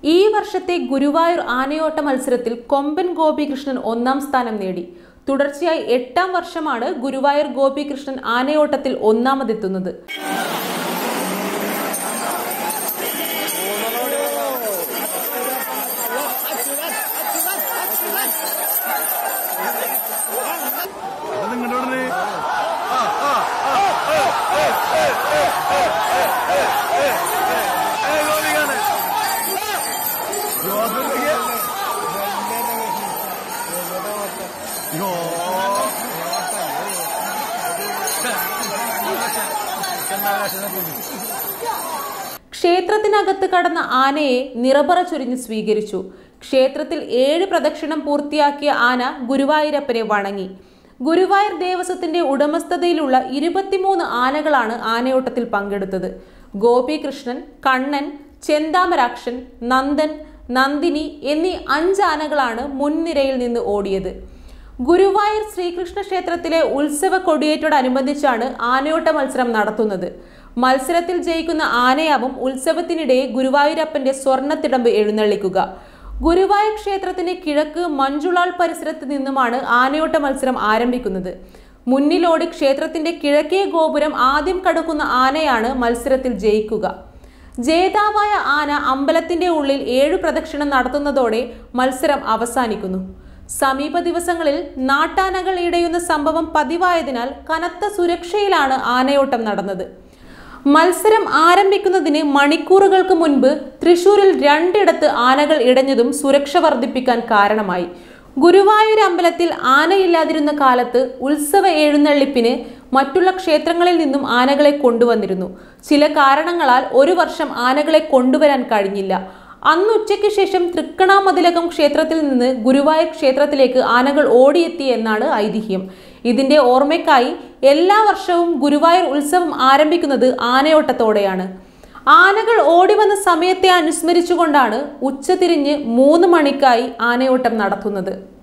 ഈ വർഷത്തെ ഗുരുവായൂർ ആനയോട്ട മത്സരത്തിൽ കൊമ്പൻ ഗോപികൃഷ്ണൻ ഒന്നാം സ്ഥാനം നേടി തുടർച്ചയായി എട്ടാം വർഷമാണ് ഗുരുവായൂർ ഗോപികൃഷ്ണൻ ആനയോട്ടത്തിൽ ഒന്നാമതെത്തുന്നത് നിങ്ങളുടെ ക്ഷേത്രത്തിനകത്ത് കടന്ന ആനയെ നിറപറ ചൊരിഞ്ഞ് സ്വീകരിച്ചു ക്ഷേത്രത്തിൽ ഏഴ് പ്രദക്ഷിണം പൂർത്തിയാക്കിയ ആന ഗുരുവായൂരപ്പനെ വണങ്ങി ഗുരുവായൂർ ദേവസ്വത്തിന്റെ ഉടമസ്ഥതയിലുള്ള ഇരുപത്തിമൂന്ന് ആനകളാണ് ആനയോട്ടത്തിൽ പങ്കെടുത്തത് ഗോപികൃഷ്ണൻ കണ്ണൻ ചെന്താമരാക്ഷൻ നന്ദൻ നന്ദിനി എന്നീ അഞ്ച് ആനകളാണ് മുൻനിരയിൽ നിന്ന് ഓടിയത് ഗുരുവായൂർ ശ്രീകൃഷ്ണ ക്ഷേത്രത്തിലെ ഉത്സവ കൊടിയേറ്റോടനുബന്ധിച്ചാണ് ആനയോട്ട മത്സരം നടത്തുന്നത് മത്സരത്തിൽ ജയിക്കുന്ന ആനയാവും ഉത്സവത്തിനിടെ ഗുരുവായൂരപ്പന്റെ സ്വർണ്ണത്തിടമ്പ് എഴുന്നള്ളിക്കുക ഗുരുവായൂർ ക്ഷേത്രത്തിന്റെ കിഴക്ക് മഞ്ജുളാൾ പരിസരത്ത് നിന്നുമാണ് ആനയോട്ട മത്സരം ആരംഭിക്കുന്നത് മുന്നിലോടി ക്ഷേത്രത്തിന്റെ കിഴക്കേ ഗോപുരം ആദ്യം കടക്കുന്ന ആനയാണ് മത്സരത്തിൽ ജയിക്കുക ജേതാവായ ആന അമ്പലത്തിന്റെ ഉള്ളിൽ ഏഴു പ്രദക്ഷിണം നടത്തുന്നതോടെ മത്സരം അവസാനിക്കുന്നു സമീപ ദിവസങ്ങളിൽ നാട്ടാനകൾ ഇടയുന്ന സംഭവം പതിവായതിനാൽ കനത്ത സുരക്ഷയിലാണ് ആനയോട്ടം നടന്നത് മത്സരം ആരംഭിക്കുന്നതിന് മണിക്കൂറുകൾക്ക് മുൻപ് തൃശൂരിൽ രണ്ടിടത്ത് ആനകൾ ഇടഞ്ഞതും സുരക്ഷ വർദ്ധിപ്പിക്കാൻ കാരണമായി ഗുരുവായൂർ അമ്പലത്തിൽ ആനയില്ലാതിരുന്ന കാലത്ത് ഉത്സവ എഴുന്നള്ളിപ്പിന് മറ്റുള്ള ക്ഷേത്രങ്ങളിൽ നിന്നും ആനകളെ കൊണ്ടുവന്നിരുന്നു ചില കാരണങ്ങളാൽ ഒരു വർഷം ആനകളെ കൊണ്ടുവരാൻ കഴിഞ്ഞില്ല അന്ന് ഉച്ചയ്ക്ക് ശേഷം തൃക്കണാമതിലകം ക്ഷേത്രത്തിൽ നിന്ന് ഗുരുവായൂർ ക്ഷേത്രത്തിലേക്ക് ആനകൾ ഓടിയെത്തി എന്നാണ് ഐതിഹ്യം ഇതിന്റെ ഓർമ്മയ്ക്കായി എല്ലാ വർഷവും ഗുരുവായൂർ ഉത്സവം ആരംഭിക്കുന്നത് ആനയോട്ടത്തോടെയാണ് ആനകൾ ഓടിവന്ന സമയത്തെ അനുസ്മരിച്ചുകൊണ്ടാണ് ഉച്ചതിരിഞ്ഞ് മൂന്ന് മണിക്കായി ആനയോട്ടം നടത്തുന്നത്